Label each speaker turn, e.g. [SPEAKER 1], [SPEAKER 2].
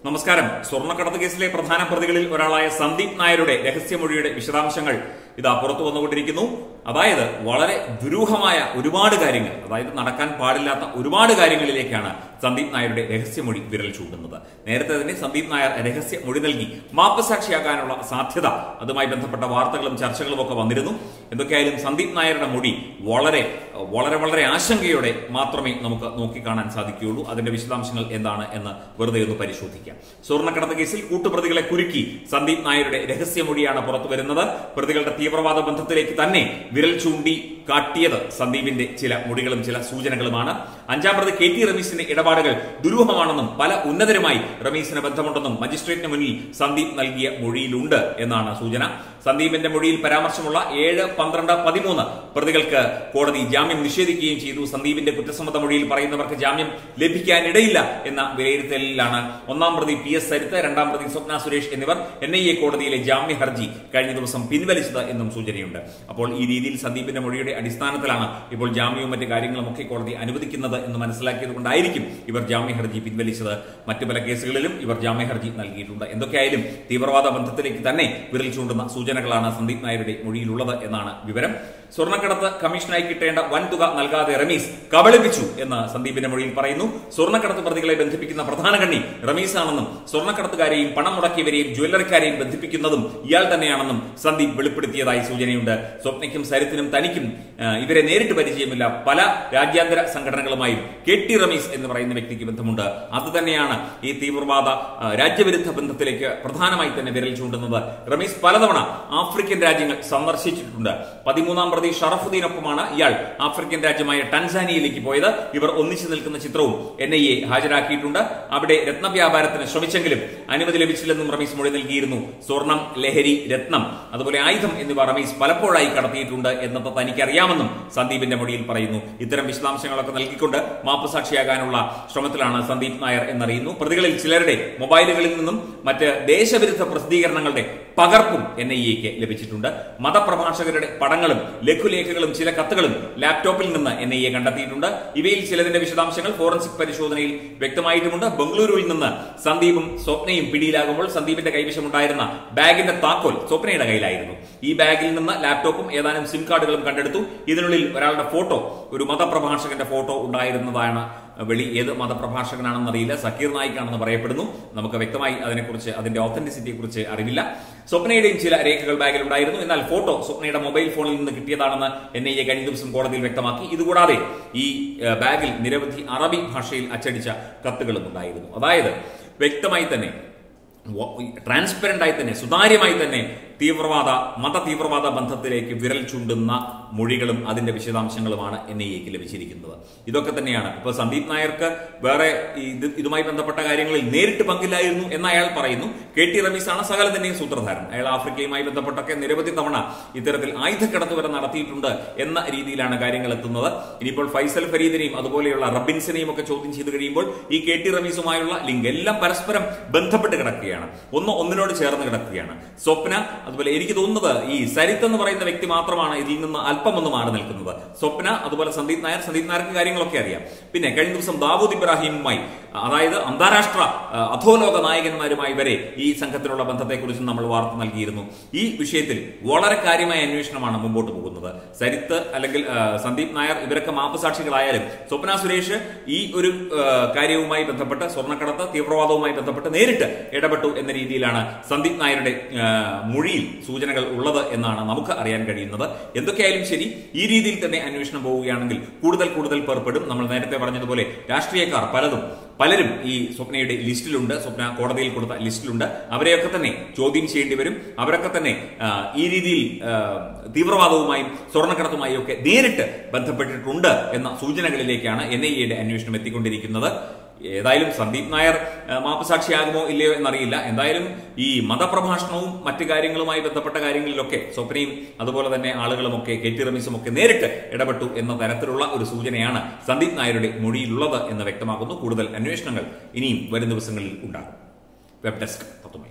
[SPEAKER 1] നമസ്കാരം സ്വർണ്ണക്കടത്ത് കേസിലെ പ്രധാന പ്രതികളിൽ ഒരാളായ സന്ദീപ് നായരുടെ രഹസ്യമൊഴിയുടെ വിശദാംശങ്ങൾ ഇതാ പുറത്തു വന്നുകൊണ്ടിരിക്കുന്നു അതായത് വളരെ ദുരൂഹമായ ഒരുപാട് കാര്യങ്ങൾ അതായത് നടക്കാൻ പാടില്ലാത്ത ഒരുപാട് കാര്യങ്ങളിലേക്കാണ് സന്ദീപ് നായരുടെ രഹസ്യമൊഴി വിരൽ ചൂണ്ടുന്നത് നേരത്തെ തന്നെ സന്ദീപ് നായർ രഹസ്യമൊഴി നൽകി മാപ്പസാക്ഷിയാകാനുള്ള സാധ്യത അതുമായി ബന്ധപ്പെട്ട വാർത്തകളും ചർച്ചകളും ഒക്കെ വന്നിരുന്നു എന്തൊക്കെയായാലും സന്ദീപ് നായരുടെ മൊഴി വളരെ വളരെ വളരെ ആശങ്കയോടെ മാത്രമേ നമുക്ക് നോക്കിക്കാണാൻ സാധിക്കുകയുള്ളൂ അതിന്റെ വിശദാംശങ്ങൾ എന്താണ് എന്ന് വെറുതെ ഒന്ന് പരിശോധിക്കാം സ്വർണ്ണക്കടത്ത് കേസിൽ കൂട്ടുപ്രതികളെ കുരുക്കി സന്ദീപ് നായരുടെ രഹസ്യമൊഴിയാണ് പുറത്തു വരുന്നത് പ്രതികളുടെ തീവ്രവാദ ബന്ധത്തിലേക്ക് തന്നെ വിരൽ ചൂണ്ടി കാട്ടിയത് സന്ദീപിന്റെ ചില മൊഴികളും ചില സൂചനകളുമാണ് അഞ്ചാം പ്രതി കെ ടി റമീസിന്റെ ഇടപാടുകൾ ദുരൂഹമാണെന്നും പല ഉന്നതരുമായി റമീസിന് ബന്ധമുണ്ടെന്നും മജിസ്ട്രേറ്റിന് മുന്നിൽ സന്ദീപ് നൽകിയ മൊഴിയിലുണ്ട് എന്നാണ് സൂചന സന്ദീപിന്റെ മൊഴിയിൽ പരാമർശമുള്ള ഏഴ് പന്ത്രണ്ട് പതിമൂന്ന് പ്രതികൾക്ക് കോടതി ജാമ്യം നിഷേധിക്കുകയും ചെയ്തു സന്ദീപിന്റെ കുറ്റസമ്മത മൊഴിയിൽ പറയുന്നവർക്ക് ജാമ്യം ലഭിക്കാനിടയില്ല എന്ന വിലയിരുത്തലിലാണ് ഒന്നാം പ്രതി പി എസ് സരിത്ത് രണ്ടാം പ്രതി സ്വപ്ന സുരേഷ് എന്നിവർ എൻ ഐ എ കോടതിയിലെ ജാമ്യ ഹർജി കഴിഞ്ഞ ദിവസം പിൻവലിച്ചത് എന്നും സൂചനയുണ്ട് അപ്പോൾ ഈ രീതിയിൽ സന്ദീപിന്റെ മൊഴിയുടെ അടിസ്ഥാനത്തിലാണ് ഇപ്പോൾ ജാമ്യവും മറ്റു കാര്യങ്ങളും ഒക്കെ കോടതി അനുവദിക്കുന്നത് എന്ന് മനസ്സിലാക്കിയത് കൊണ്ടായിരിക്കും ഇവർ ജാമ്യ ഹർജി പിൻവലിച്ചത് മറ്റു പല കേസുകളിലും ഇവർ ജാമ്യ ഹർജി നൽകിയിട്ടുണ്ട് എന്തൊക്കെയായാലും തീവ്രവാദ ബന്ധത്തിലേക്ക് തന്നെ വിരൽ ചൂണ്ടുന്ന സൂചനകളാണ് സന്ദീപ് നായരുടെ മൊഴിയിലുള്ളത് എന്നാണ് വിവരം സ്വർണ്ണക്കടത്ത് കമ്മീഷനായി കിട്ടേണ്ട വൻതുക നൽകാതെ റമീസ് കബളിപ്പിച്ചു എന്ന് സന്ദീപിന്റെ മൊഴിയിൽ പറയുന്നു സ്വർണ്ണക്കടത്ത് പ്രതികളെ ബന്ധിപ്പിക്കുന്ന പ്രധാന കണ്ണി റമീസ് ആണെന്നും സ്വർണ്ണക്കടത്തുകാരെയും പണം മുടക്കിയവരെയും ജ്വല്ലറിക്കാരെയും ബന്ധിപ്പിക്കുന്നതും ഇയാൾ തന്നെയാണെന്നും സന്ദീപ് വെളിപ്പെടുത്തിയതായി സൂചനയുണ്ട് സ്വപ്നയ്ക്കും സരിത്തിനും തനിക്കും ആ, ഇവരെ നേരിട്ട് പരിചയമില്ല പല രാജ്യാന്തര സംഘടനകളുമായും കെ ടി റമീസ് എന്ന് പറയുന്ന വ്യക്തിക്ക് ബന്ധമുണ്ട് അത് തന്നെയാണ് ഈ തീവ്രവാദ ആ, രാജ്യവിരുദ്ധ ബന്ധത്തിലേക്ക് പ്രധാനമായി തന്നെ വിരൽ ചൂണ്ടുന്നത് റമീസ് പലതവണ ആഫ്രിക്കൻ രാജ്യങ്ങൾ സന്ദർശിച്ചിട്ടുണ്ട് പതിമൂന്നാം പ്രതി ഷറഫുദ്ദീനൊപ്പമാണ് ഇയാൾ ആഫ്രിക്കൻ രാജ്യമായ ടൻസാനിയയിലേക്ക് പോയത് ഇവർ ഒന്നിച്ചു നിൽക്കുന്ന ചിത്രവും എൻ ഐ എ ഹാജരാക്കിയിട്ടുണ്ട് അവിടെ രത്നവ്യാപാരത്തിന് ശ്രമിച്ചെങ്കിലും അനുമതി ലഭിച്ചില്ലെന്നും റമീസ് മൊഴി നൽകിയിരുന്നു സ്വർണം ലഹരി രത്നം അതുപോലെ ആയുധം എന്നിവ റമീസ് പലപ്പോഴായി കടത്തിയിട്ടുണ്ട് എന്നത് തനിക്കറിയാമെന്നും സന്ദീപിന്റെ മൊഴിയിൽ പറയുന്നു ഇത്തരം വിശദാംശങ്ങളൊക്കെ നൽകിക്കൊണ്ട് മാപ്പുസാക്ഷിയാകാനുള്ള ശ്രമത്തിലാണ് സന്ദീപ് നായർ എന്നറിയുന്നു പ്രതികളിൽ ചിലരുടെ മൊബൈലുകളിൽ നിന്നും മറ്റ് ദേശവിരുദ്ധ പ്രസിദ്ധീകരണങ്ങളുടെ പകർപ്പും എൻ ഐ എക്ക് ലഭിച്ചിട്ടുണ്ട് മതപ്രഭാഷകരുടെ പടങ്ങളും ലഘുലേഖകളും ചില കത്തുകളും ലാപ്ടോപ്പിൽ നിന്ന് എൻ ഐ എ കണ്ടെത്തിയിട്ടുണ്ട് ഇവയിൽ ചിലതിന്റെ വിശദാംശങ്ങൾ ഫോറൻസിക് പരിശോധനയിൽ വ്യക്തമായിട്ടുമുണ്ട് ബംഗളൂരുവിൽ നിന്ന് സന്ദീപും സ്വപ്നയും പിടിയിലാകുമ്പോൾ സന്ദീപിന്റെ കൈവശമുണ്ടായിരുന്ന ബാഗിന്റെ താക്കോൽ സ്വപ്നയുടെ കയ്യിലായിരുന്നു ഈ ബാഗിൽ നിന്ന് ലാപ്ടോപ്പും ഏതാനും സിം കാർഡുകളും കണ്ടെടുത്തു ഇതിനുള്ളിൽ ഒരാളുടെ ഫോട്ടോ ഒരു മതപ്രഭാഷകന്റെ ഫോട്ടോ ഉണ്ടായിരുന്നതാണ് വെളി ഏത് മതപ്രഭാഷകനാണെന്ന് അറിയില്ല സക്കീർ നായിക്കാണെന്ന് പറയപ്പെടുന്നു നമുക്ക് വ്യക്തമായി അതിനെക്കുറിച്ച് അതിന്റെ ഓത്തന്റിസിറ്റിയെ കുറിച്ച് അറിവില്ല സ്വപ്നയുടെയും ചില രേഖകൾ ബാഗിൽ ഉണ്ടായിരുന്നു എന്നാൽ ഫോട്ടോ സ്വപ്നയുടെ മൊബൈൽ ഫോണിൽ നിന്ന് കിട്ടിയതാണെന്ന് എൻ ഐ എ കഴിഞ്ഞ ദിവസം കോടതിയിൽ വ്യക്തമാക്കി ഇതുകൂടാതെ ഈ ഏഹ്, ബാഗിൽ നിരവധി അറബി ഭാഷയിൽ അച്ചടിച്ച കത്തുകളും ഉണ്ടായിരുന്നു അതായത് വ്യക്തമായി തന്നെ ട്രാൻസ്പെറന്റ് ആയി തന്നെ സുതാര്യമായി തന്നെ തീവ്രവാദ മത തീവ്രവാദ ബന്ധത്തിലേക്ക് വിരൽ ചൂണ്ടുന്ന മൊഴികളും അതിന്റെ വിശദാംശങ്ങളുമാണ് എൻ ഐ എക്ക് ലഭിച്ചിരിക്കുന്നത് ഇതൊക്കെ തന്നെയാണ് ഇപ്പൊ സന്ദീപ് നായർക്ക് വേറെ ഈ ഇത് ഇതുമായി ബന്ധപ്പെട്ട കാര്യങ്ങളിൽ നേരിട്ട് പങ്കില്ലായിരുന്നു എന്ന് അയാൾ പറയുന്നു കെ ടി റമീസാണ് സകലത്തിന്റെയും സൂത്രധാരൻ അയാൾ ആഫ്രിക്കയുമായി ബന്ധപ്പെട്ടൊക്കെ നിരവധി തവണ ഇത്തരത്തിൽ ആയുധക്കടത്ത് വരെ നടത്തിയിട്ടുണ്ട് എന്ന രീതിയിലാണ് കാര്യങ്ങൾ എത്തുന്നത് ഇനിയിപ്പോൾ ഫൈസൽ ഫരീദിനെയും അതുപോലെയുള്ള റബിൻസിനെയും ഒക്കെ ചോദ്യം ചെയ്ത് കഴിയുമ്പോൾ ഈ കെ ടി റമീസുമായുള്ള ലിങ്ക് എല്ലാം പരസ്പരം ബന്ധപ്പെട്ട് കിടക്കുകയാണ് ഒന്ന് ഒന്നിനോട് ചേർന്ന് കിടക്കുകയാണ് സ്വപ്ന അതുപോലെ എനിക്ക് തോന്നുന്നത് ഈ സരിത്ത് എന്ന് പറയുന്ന വ്യക്തി മാത്രമാണ് ഇതിൽ നിന്ന് അല്പം ഒന്ന് മാറി നിൽക്കുന്നത് സ്വപ്ന അതുപോലെ സന്ദീപ് നായർ സന്ദീപ് നായർക്ക് കാര്യങ്ങളൊക്കെ അറിയാം പിന്നെ കഴിഞ്ഞ ദിവസം ദാവൂദ് ഇബ്രാഹിമുമായി അതായത് അന്താരാഷ്ട്ര ആ, അധോലോക നായകന്മാരുമായി വരെ ഈ സംഘത്തിലുള്ള ബന്ധത്തെക്കുറിച്ച് നമ്മൾ വാർത്ത നൽകിയിരുന്നു ഈ വിഷയത്തിൽ വളരെ കാര്യമായ അന്വേഷണമാണ് മുമ്പോട്ട് പോകുന്നത് സരിത്ത് അല്ലെങ്കിൽ ആ, സന്ദീപ് നായർ ഇവരൊക്കെ മാപ്പുസാക്ഷികളായാലും സ്വപ്ന സുരേഷ് ഈ ഒരു ആ, കാര്യവുമായി ബന്ധപ്പെട്ട് സ്വർണ്ണക്കടത്ത് തീവ്രവാദവുമായി ബന്ധപ്പെട്ട് നേരിട്ട് ഇടപെട്ടു എന്ന രീതിയിലാണ് സന്ദീപ് നായരുടെ ആ, മൊഴിയിൽ സൂചനകൾ ഉള്ളത് എന്നാണ് നമുക്ക് അറിയാൻ കഴിയുന്നത് എന്തൊക്കെയായാലും ശരി ഈ രീതിയിൽ തന്നെ അന്വേഷണം പോവുകയാണെങ്കിൽ കൂടുതൽ കൂടുതൽ പേർപ്പെടും നമ്മൾ നേരത്തെ പറഞ്ഞതുപോലെ രാഷ്ട്രീയക്കാർ പലതും പലരും ഈ സ്വപ്നയുടെ ലിസ്റ്റിലുണ്ട് സ്വപ്ന കോടതിയിൽ കൊടുത്ത ലിസ്റ്റിലുണ്ട് അവരെയൊക്കെ തന്നെ ചോദ്യം ചെയ്യേണ്ടി വരും അവരൊക്കെ തന്നെ ആ, ഈ രീതിയിൽ ആ, തീവ്രവാദവുമായും സ്വർണ്ണക്കടത്തുമായും ഒക്കെ നേരിട്ട് ബന്ധപ്പെട്ടിട്ടുണ്ട് എന്ന സൂചനകളിലേക്കാണ് എൻ ഐ എയുടെ അന്വേഷണം എത്തിക്കൊണ്ടിരിക്കുന്നത് ഏതായാലും സന്ദീപ് നായർ ആ, മാപ്പുസാക്ഷിയാകുമോ ഇല്ലയോ എന്നറിയില്ല എന്തായാലും ഈ മതപ്രഭാഷണവും മറ്റു കാര്യങ്ങളുമായി ബന്ധപ്പെട്ട കാര്യങ്ങളിലൊക്കെ സ്വപ്നയും അതുപോലെ തന്നെ ആളുകളുമൊക്കെ കെ ടി റമീസും ഒക്കെ നേരിട്ട് ഇടപെട്ടു എന്ന തരത്തിലുള്ള ഒരു സൂചനയാണ് സന്ദീപ് നായരുടെ മൊഴിയിലുള്ളത് എന്ന് വ്യക്തമാക്കുന്നു കൂടുതൽ അന്വേഷണങ്ങൾ ഇനിയും വരും ദിവസങ്ങളിൽ ഉണ്ടാകും വെബ് ഡെസ്ക് പത്തുമണി